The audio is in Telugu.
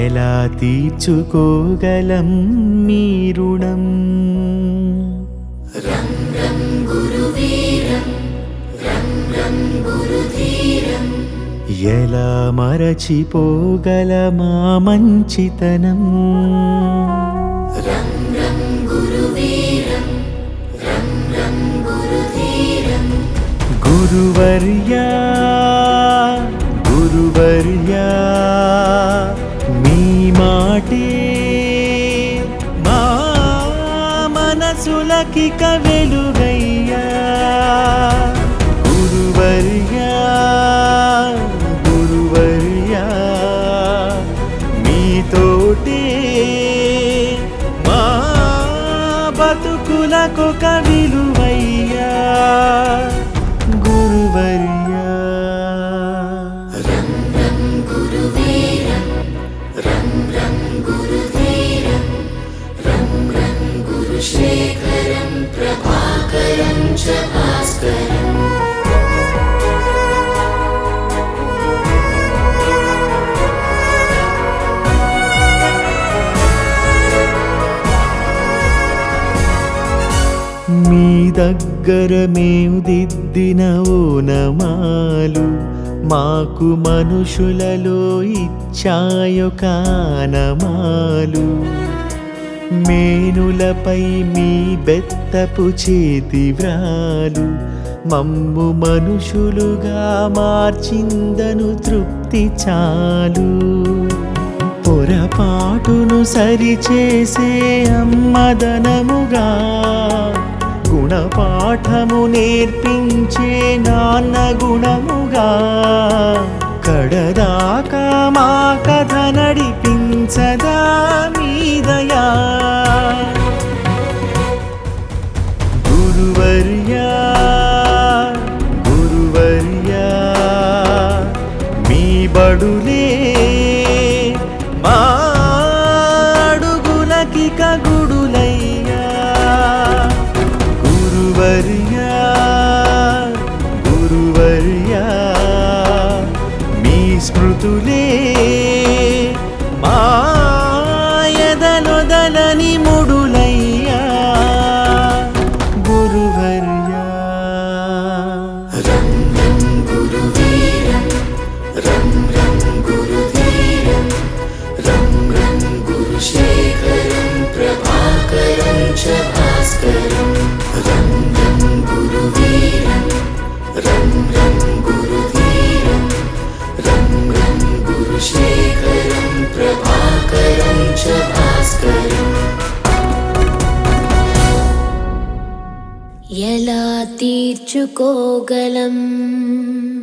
ఎలా తీర్చుకోగలం మీ రుణం ఎలా మరచిపోగలమా మంచితనం గురువర్యా గురువర్యా మీ మాటే మా మనసులకి వెలుగయ్యా గురువర్యా గురువర్యా మీతోటే మా బతుకులకొక విలువయ్యా గురువర్యా మీ దగ్గర మేము దిద్దిన ఓనమాలు మాకు మనుషులలో ఇచ్చాయో కానమాలు మేనులపై మీ బెత్తపు చేతి వ్రాలు మమ్ము మనుషులుగా మార్చిందను తృప్తి చాలు పొరపాటును సరిచేసే అమ్మదనముగా గుణపాఠము నేర్పించే నాన్న గుణముగా కడదాకా మా కథ నడిపించదా మీదయా గురువర్యా గురువర్యా మీ బడులే మా అడుగులకి కగుడులయ్యా గురువర్యా గురువర్యా మీ స్మృతులే మా ఎదలొదలని ముడులయ్యా గురువర్యా ఎలా తీర్చుకోగలం